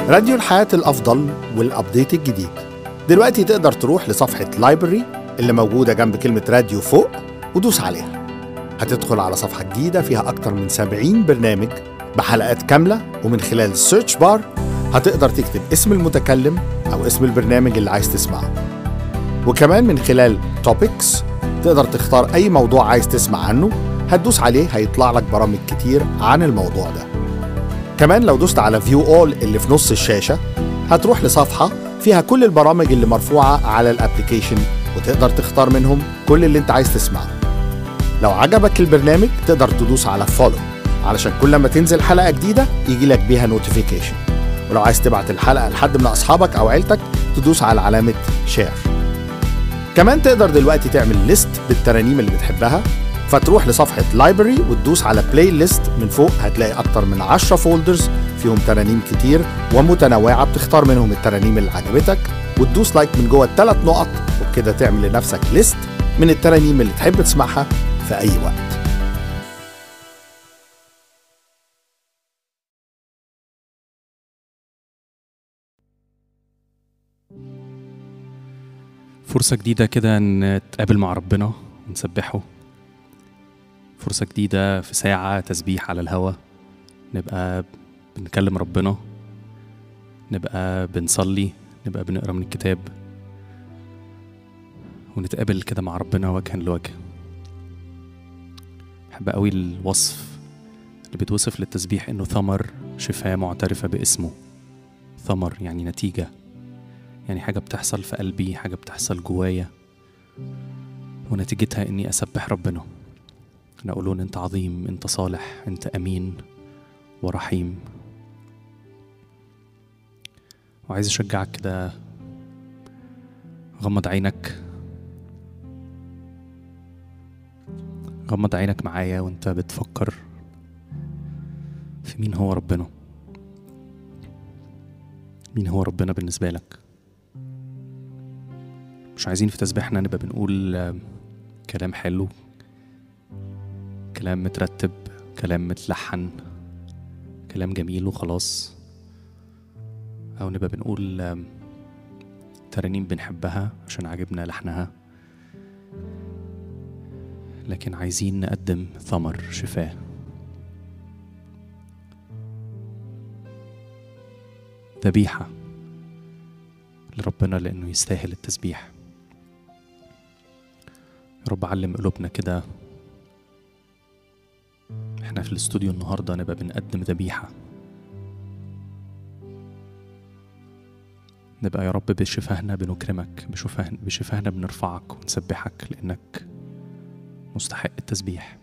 راديو الحياة الأفضل والأبديت الجديد دلوقتي تقدر تروح لصفحة لايبرري اللي موجودة جنب كلمة راديو فوق ودوس عليها هتدخل على صفحة جديدة فيها أكتر من 70 برنامج بحلقات كاملة ومن خلال السيرش بار هتقدر تكتب اسم المتكلم أو اسم البرنامج اللي عايز تسمعه وكمان من خلال توبكس تقدر تختار أي موضوع عايز تسمع عنه هتدوس عليه هيطلع لك برامج كتير عن الموضوع ده كمان لو دوست على فيو اول اللي في نص الشاشة هتروح لصفحة فيها كل البرامج اللي مرفوعة على الابليكيشن وتقدر تختار منهم كل اللي انت عايز تسمعه لو عجبك البرنامج تقدر تدوس على فولو علشان كل ما تنزل حلقة جديدة يجي لك بيها نوتيفيكيشن ولو عايز تبعت الحلقة لحد من أصحابك أو عيلتك تدوس على علامة شير كمان تقدر دلوقتي تعمل ليست بالترانيم اللي بتحبها فتروح لصفحة لايبرري وتدوس على بلاي ليست من فوق هتلاقي أكتر من 10 فولدرز فيهم ترانيم كتير ومتنوعة بتختار منهم الترانيم اللي عجبتك وتدوس لايك من جوه الثلاث نقط وبكده تعمل لنفسك ليست من الترانيم اللي تحب تسمعها في أي وقت فرصة جديدة كده نتقابل مع ربنا ونسبحه فرصة جديدة في ساعة تسبيح على الهوا نبقى بنكلم ربنا نبقى بنصلي نبقى بنقرا من الكتاب ونتقابل كده مع ربنا وجها لوجه بحب قوي الوصف اللي بيتوصف للتسبيح انه ثمر شفاة معترفة باسمه ثمر يعني نتيجة يعني حاجة بتحصل في قلبي حاجة بتحصل جوايا ونتيجتها اني اسبح ربنا انا اقول له انت عظيم انت صالح انت امين ورحيم وعايز اشجعك كده غمض عينك غمض عينك معايا وانت بتفكر في مين هو ربنا مين هو ربنا بالنسبة لك مش عايزين في تسبيحنا نبقى بنقول آه، كلام حلو كلام مترتب كلام متلحن كلام جميل وخلاص أو نبقى بنقول آم، ترانيم بنحبها عشان عجبنا لحنها لكن عايزين نقدم ثمر شفاه ذبيحة لربنا لأنه يستاهل التسبيح يا رب علم قلوبنا كده احنا في الاستوديو النهاردة نبقى بنقدم ذبيحة نبقى يا رب بشفاهنا بنكرمك بشفاه- بشفاهنا بنرفعك ونسبحك لأنك مستحق التسبيح